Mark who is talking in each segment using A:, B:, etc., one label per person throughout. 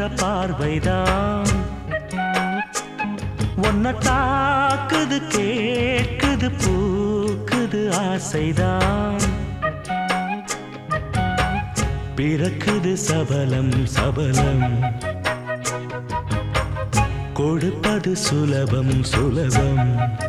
A: பார்வைதான் ஒன்ன தாக்குது கேட்குது பூக்குது ஆசைதான் பிறக்குது சபலம் சபலம் கொடுப்பது சுலபம் சுலபம்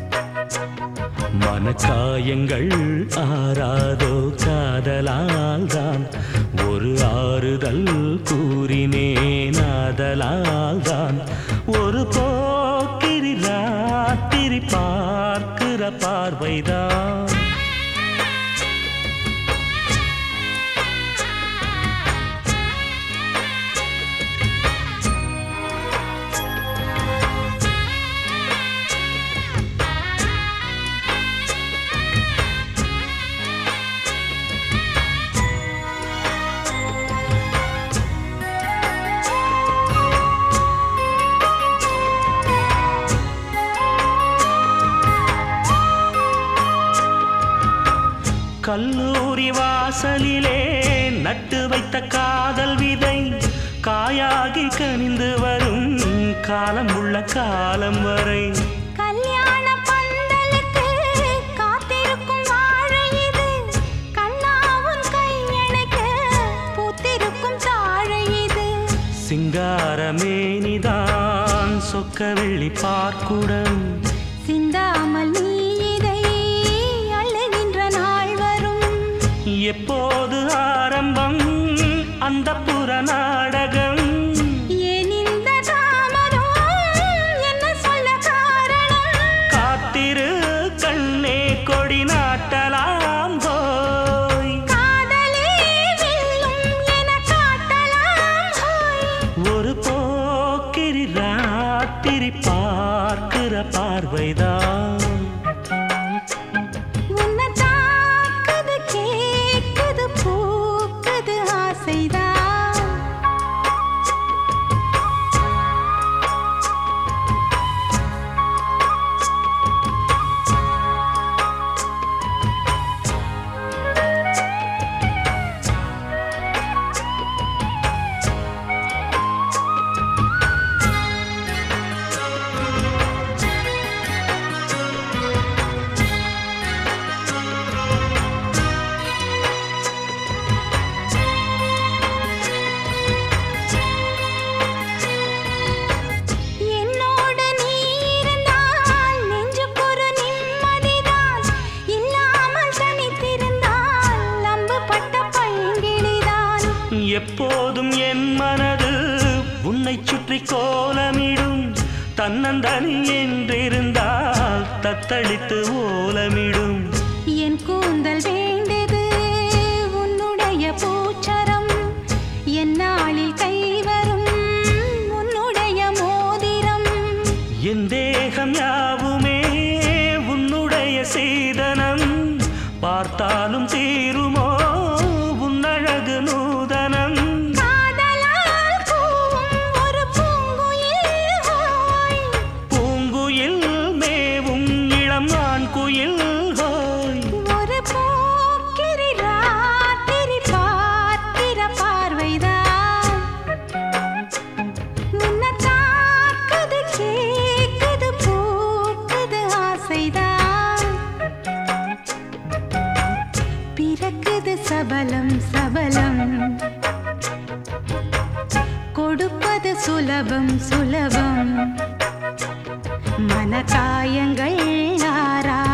A: மனக்காயங்கள் ஆறாதோ காதலால் தான் ஒரு ஆறுதல் கூறினேன் ஆதலால் தான் ஒரு போக்கிரி ராத்திரி பார்க்கிற பார்வைதான் கல்லூரி வாசலிலே நட்டு வைத்த காதல் விதை காயாகி கனிந்து வரும் காலம் உள்ள காலம் வரை
B: கல்யாண பந்தலுக்கு காத்திருக்கும் வாழை இது கண்ணாவும் கையணைக்க பூத்திருக்கும் தாழை இது
A: சிங்காரமேனிதான் சொக்க வெள்ளி பார்க்குடம்
B: சிந்தாமல் நீ இதை அழுகின்ற நாள் வரும்
A: எப்போது ஆரம்பம் அந்த புற நாடகம்
B: ஏன் இந்த தாமதம் என்ன சொல்ல காரணம்
A: காத்திரு கண்ணே கொடி நாட்டலாம் போய்
B: காதலே வெல்லும் என காட்டலாம் ஹோய்.
A: ஒரு போக்கிரி ராத்திரி பார்க்கிற பார்வைதான்
B: உன்னை தாக்குது கேக்குது பூக்குது ஆசைதான் என்னோடு நீ இருந்தால் நெஞ்சுக்கொரு நிம்மதிதான் இல்லாமல் தனித்திருந்தால் அம்பு பட்ட பைங்கிளிதான்
A: எப்போதும் என் மனது உன்னை சுற்றி கோலமிடும் தன்னந்தனி என்றிருந்தால் தத்தளித்து ஓலமிடும்
B: என் கூந்தல் வேண்டது உன்னுடைய பூச்சரம் என் நாளில் கைவரும் உன்னுடைய மோதிரம்
A: என் தேகம் யாவுமே உன்னுடைய சீதனம் பார்த்தாலும் தீருமோ உன்னழகு நூதனம்
B: காதலால் கூவும் ஒரு பூங்குயில் ஹோய்.
A: பூங்குயில் மேவும் இளம் ஆண் குயில் ஹோய்
B: ஒரு போக்கிரி ராத்திரி பார்க்கிற பார்வைதான் உன்னை தாக்குது கேக்குது பூக்குது ஆசைதான் பிறக்குது சபலம் சபலம் கொடுப்பது சுலபம் சுலபம் மனக்காயங்கள் ஆறா